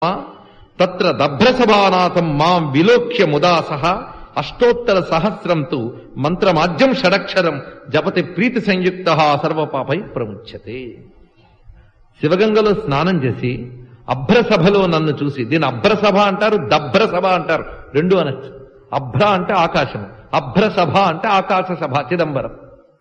తత్ర దభ్రసభానాథం మాం విలోక్య ముదాసహ అష్టోత్తర సహస్రం తు మంత్రమాద్యం షడక్షరం జపతి ప్రీతి సంయుక్త సర్వపాపై ప్రముచ్యతే శివగంగలో స్నానం చేసి అభ్రసభలో నన్ను చూసి దీని అభ్రసభ అంటారు దభ్రసభ అంటారు రెండు అనొచ్చు అభ్ర అంటే ఆకాశం అభ్రసభ అంటే ఆకాశ సభ చిదంబరం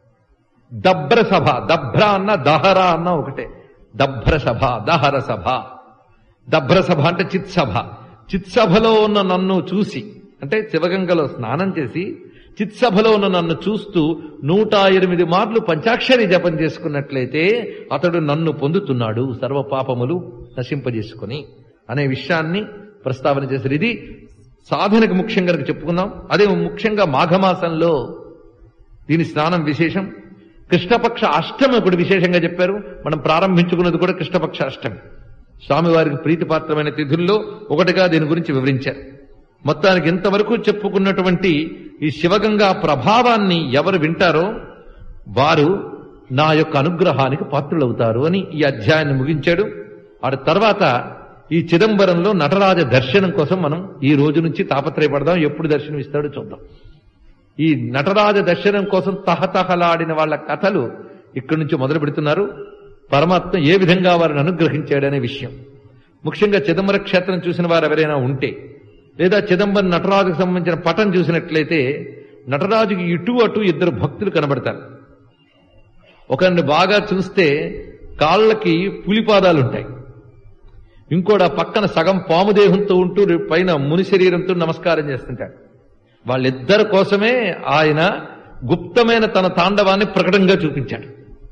దభ్రసభ దభ్ర అన్న దహర అన్న ఒకటే దభ్రసభ దహర సభ దభ్రసభ అంటే చిత్సభ చిత్సభలో ఉన్న నన్ను చూసి అంటే శివగంగలో స్నానం చేసి చిత్సభలో ఉన్న నన్ను చూస్తూ నూట ఎనిమిది మార్లు పంచాక్షరి జపం చేసుకున్నట్లయితే అతడు నన్ను పొందుతున్నాడు సర్వ పాపములు నశింపజేసుకుని అనే విషయాన్ని ప్రస్తావన చేశారు ఇది సాధనకు ముఖ్యంగా చెప్పుకుందాం అదే ముఖ్యంగా మాఘమాసంలో దీని స్నానం విశేషం కృష్ణపక్ష అష్టమి ఇప్పుడు విశేషంగా చెప్పారు మనం ప్రారంభించుకున్నది కూడా కృష్ణపక్ష అష్టమి స్వామివారికి ప్రీతిపాత్రమైన తిథుల్లో ఒకటిగా దీని గురించి వివరించారు మొత్తానికి ఇంతవరకు చెప్పుకున్నటువంటి ఈ శివగంగా ప్రభావాన్ని ఎవరు వింటారో వారు నా యొక్క అనుగ్రహానికి పాత్రులవుతారు అని ఈ అధ్యాయాన్ని ముగించాడు ఆ తర్వాత ఈ చిదంబరంలో నటరాజ దర్శనం కోసం మనం ఈ రోజు నుంచి తాపత్రయపడదాం ఎప్పుడు దర్శనం ఇస్తాడో చూద్దాం ఈ నటరాజ దర్శనం కోసం తహతహలాడిన వాళ్ళ కథలు ఇక్కడి నుంచి మొదలు పెడుతున్నారు పరమాత్మ ఏ విధంగా వారిని అనుగ్రహించాడనే విషయం ముఖ్యంగా చిదంబర క్షేత్రం చూసిన వారు ఎవరైనా ఉంటే లేదా చిదంబరం నటరాజుకు సంబంధించిన పటం చూసినట్లయితే నటరాజుకి ఇటు అటు ఇద్దరు భక్తులు కనబడతారు ఒకరిని బాగా చూస్తే కాళ్ళకి పులిపాదాలు ఉంటాయి ఇంకోటి ఆ పక్కన సగం పాము దేహంతో ఉంటూ పైన ముని శరీరంతో నమస్కారం చేస్తుంటాడు వాళ్ళిద్దరి కోసమే ఆయన గుప్తమైన తన తాండవాన్ని ప్రకటనగా చూపించాడు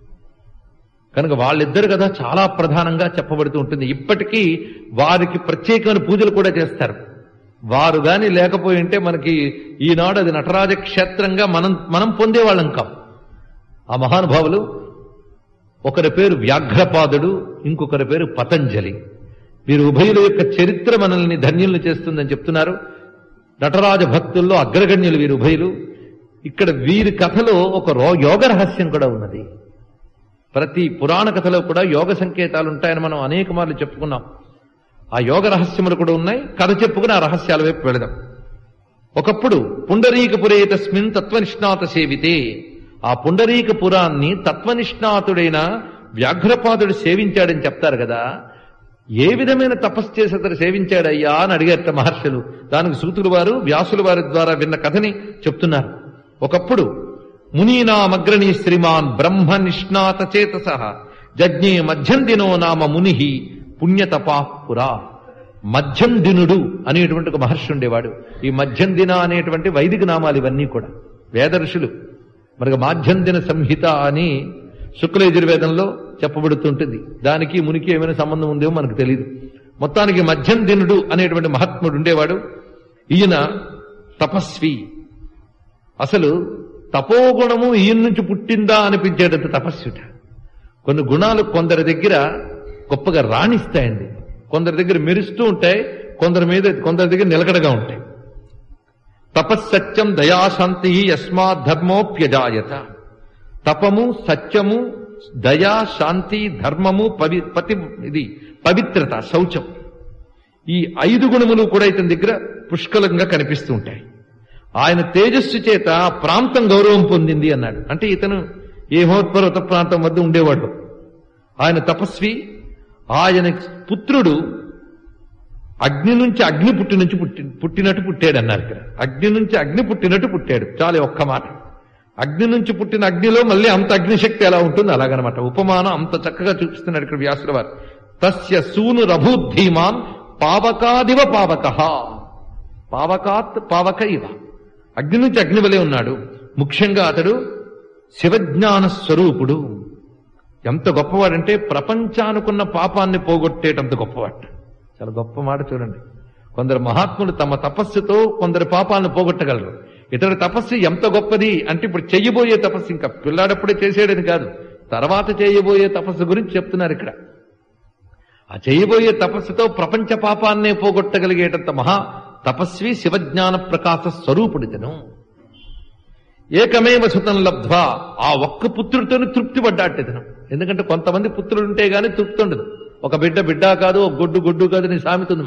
కనుక వాళ్ళిద్దరు కదా చాలా ప్రధానంగా చెప్పబడుతూ ఉంటుంది ఇప్పటికీ వారికి ప్రత్యేకమైన పూజలు కూడా చేస్తారు వారు గాని లేకపోయి ఉంటే మనకి ఈనాడు అది నటరాజ క్షేత్రంగా మనం మనం పొందేవాళ్ళం కాం ఆ మహానుభావులు ఒకరి పేరు వ్యాఘ్రపాదుడు ఇంకొకరి పేరు పతంజలి వీరు ఉభయుల యొక్క చరిత్ర మనల్ని ధన్యుల్ని చేస్తుందని చెప్తున్నారు నటరాజ భక్తుల్లో అగ్రగణ్యులు వీరు ఉభయులు ఇక్కడ వీరి కథలో ఒక రో యోగ రహస్యం కూడా ఉన్నది ప్రతి పురాణ కథలో కూడా యోగ సంకేతాలు ఉంటాయని మనం అనేక మార్లు చెప్పుకున్నాం ఆ యోగ రహస్యములు కూడా ఉన్నాయి కథ చెప్పుకుని ఆ రహస్యాల వైపు వెళదాం ఒకప్పుడు పుండరీకపురే తస్మిన్ తత్వనిష్ణాత సేవితే ఆ పుండరీకపురాన్ని తత్వనిష్ణాతుడైన వ్యాఘ్రపాదుడు సేవించాడని చెప్తారు కదా ఏ విధమైన తపస్సు చేసి అతడు సేవించాడయ్యా అని అడిగారట మహర్షులు దానికి సూతులు వారు వ్యాసుల వారి ద్వారా విన్న కథని చెప్తున్నారు ఒకప్పుడు మునీనామగ్రణీ శ్రీమాన్ బ్రహ్మ నిష్ణాత చేతస జజ్ఞే మధ్యం దినో నామ ముని పుణ్యతపాపురా మధ్యం దినుడు అనేటువంటి ఒక మహర్షి ఉండేవాడు ఈ మధ్యం దిన అనేటువంటి వైదిక నామాలు ఇవన్నీ కూడా వేద ఋషులు మనకు మాధ్యం దిన సంహిత అని శుక్లయజుర్వేదంలో చెప్పబడుతుంటుంది దానికి మునికి ఏమైనా సంబంధం ఉందేమో మనకు తెలియదు మొత్తానికి మధ్యం దినుడు అనేటువంటి మహాత్ముడు ఉండేవాడు ఈయన తపస్వి అసలు తపోగుణము ఈయన నుంచి పుట్టిందా అనిపించేటంత తపస్సుట కొన్ని గుణాలు కొందరి దగ్గర గొప్పగా రాణిస్తాయండి కొందరి దగ్గర మెరుస్తూ ఉంటాయి కొందరి మీద కొందరి దగ్గర నిలకడగా ఉంటాయి తపస్సత్యం దయాశాంతి యస్మాత్ ధర్మోప్యజాయత తపము సత్యము దయా శాంతి ధర్మము పవి పతి ఇది పవిత్రత శౌచం ఈ ఐదు గుణములు కూడా ఇతని దగ్గర పుష్కలంగా కనిపిస్తూ ఉంటాయి ఆయన తేజస్సు చేత ఆ ప్రాంతం గౌరవం పొందింది అన్నాడు అంటే ఇతను ఏ మహోత్పర్వత ప్రాంతం వద్ద ఉండేవాడు ఆయన తపస్వి ఆయన పుత్రుడు అగ్ని నుంచి అగ్ని పుట్టి నుంచి పుట్టి పుట్టినట్టు పుట్టాడు అన్నారు ఇక్కడ అగ్ని నుంచి అగ్ని పుట్టినట్టు పుట్టాడు చాలు ఒక్క మాట అగ్ని నుంచి పుట్టిన అగ్నిలో మళ్ళీ అంత అగ్నిశక్తి ఎలా ఉంటుంది అలాగనమాట ఉపమానం అంత చక్కగా చూపిస్తున్నాడు ఇక్కడ వ్యాసుల వారు తస్య సూను రభూద్ధీమాన్ పావకాదివ పావక పావకాత్ పావక ఇవ అగ్ని నుంచి అగ్ని వలె ఉన్నాడు ముఖ్యంగా అతడు శివజ్ఞాన స్వరూపుడు ఎంత గొప్పవాడంటే ప్రపంచానుకున్న పాపాన్ని పోగొట్టేటంత గొప్పవాడు చాలా గొప్ప మాట చూడండి కొందరు మహాత్ములు తమ తపస్సుతో కొందరు పాపాలను పోగొట్టగలరు ఇతడి తపస్సు ఎంత గొప్పది అంటే ఇప్పుడు చెయ్యబోయే తపస్సు ఇంకా పిల్లాడప్పుడే చేసేయడని కాదు తర్వాత చేయబోయే తపస్సు గురించి చెప్తున్నారు ఇక్కడ ఆ చేయబోయే తపస్సుతో ప్రపంచ పాపాన్నే పోగొట్టగలిగేటంత మహా తపస్వి శివజ్ఞాన ప్రకాశ స్వరూపుడితను ఏకమేవ సుతం లబ్ధ్వా ఆ ఒక్క పుత్రుడితోనే తృప్తి పడ్డాడు ఇతను ఎందుకంటే కొంతమంది పుత్రులు ఉంటే గానీ తృప్తి ఉండదు ఒక బిడ్డ బిడ్డ కాదు ఒక గొడ్డు గొడ్డు కాదు నీ సామెత ఉంది